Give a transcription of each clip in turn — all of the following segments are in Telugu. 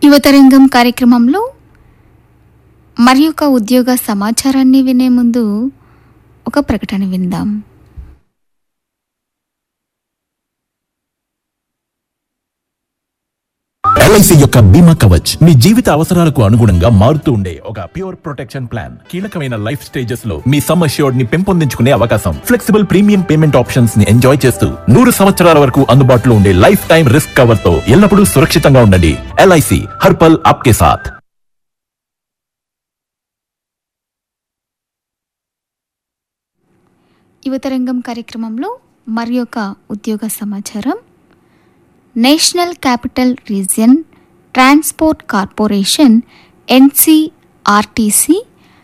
యువతరంగం కార్యక్రమంలో మరి ఒక ఉద్యోగ సమాచారాన్ని వినే ముందు ఒక ప్రకటన విందాం ఎల్ఐసి యొక్క బీమా కవచ్ మీ జీవిత అవసరాలకు అనుగుణంగా మారుతూ ఉండే ఒక ప్యూర్ ప్రొటెక్షన్ ప్లాన్ కీలకమైన లైఫ్ స్టేజెస్ లో మీ సమ్ అష్యూర్డ్ ని పెంపొందించుకునే అవకాశం ఫ్లెక్సిబుల్ ప్రీమియం పేమెంట్ ఆప్షన్స్ ని ఎంజాయ్ చేస్తూ నూరు సంవత్సరాల వరకు అందుబాటులో ఉండే లైఫ్ టైం రిస్క్ కవర్ తో ఎల్లప్పుడూ సురక్షితంగా ఉండండి ఎల్ఐసి హర్పల్ ఆప్కే సాథ్ యువతరంగం కార్యక్రమంలో మరి ఒక ఉద్యోగ సమాచారం national capital region transport corporation NCRTC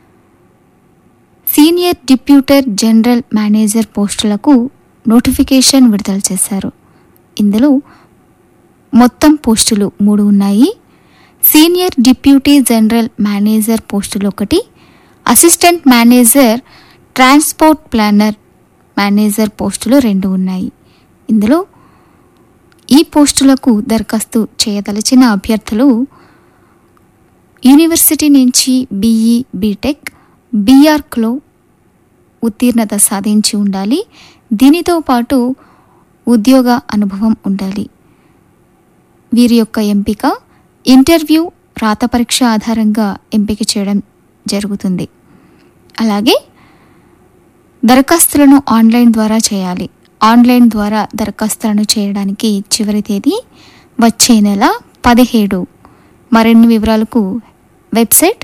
senior deputy general manager పోస్టులకు నోటిఫికేషన్ విడుదల చేశారు ఇందులో మొత్తం పోస్టులు మూడు ఉన్నాయి సీనియర్ డిప్యూటీ జనరల్ మేనేజర్ పోస్టులు ఒకటి assistant manager transport planner manager పోస్టులు రెండు ఉన్నాయి ఇందులో ఈ పోస్టులకు దరఖాస్తు చేయదలిచిన అభ్యర్థులు యూనివర్సిటీ నుంచి బీఈ బీటెక్ బీఆర్క్లో ఉత్తీర్ణత సాధించి ఉండాలి దీనితో పాటు ఉద్యోగ అనుభవం ఉండాలి వీరి యొక్క ఎంపిక ఇంటర్వ్యూ రాత పరీక్ష ఆధారంగా ఎంపిక చేయడం జరుగుతుంది అలాగే దరఖాస్తులను ఆన్లైన్ ద్వారా చేయాలి ఆన్లైన్ ద్వారా దరఖాస్తులను చేయడానికి చివరి తేదీ వచ్చే నెల పదిహేడు మరిన్ని వివరాలకు website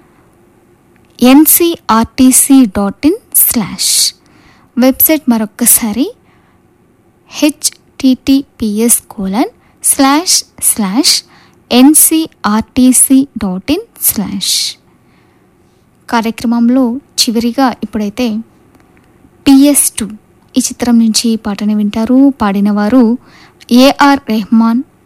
NCRTC dot in slash website మరొక్కసారి HTTPS colon slash slash NCRTC dot in slash కార్యక్రమంలో చివరిగా ఇప్పుడైతే పిఎస్ టూ ఈ చిత్రం నుంచి పాటను వింటారు పాడినవారు ఏఆర్ రెహమాన్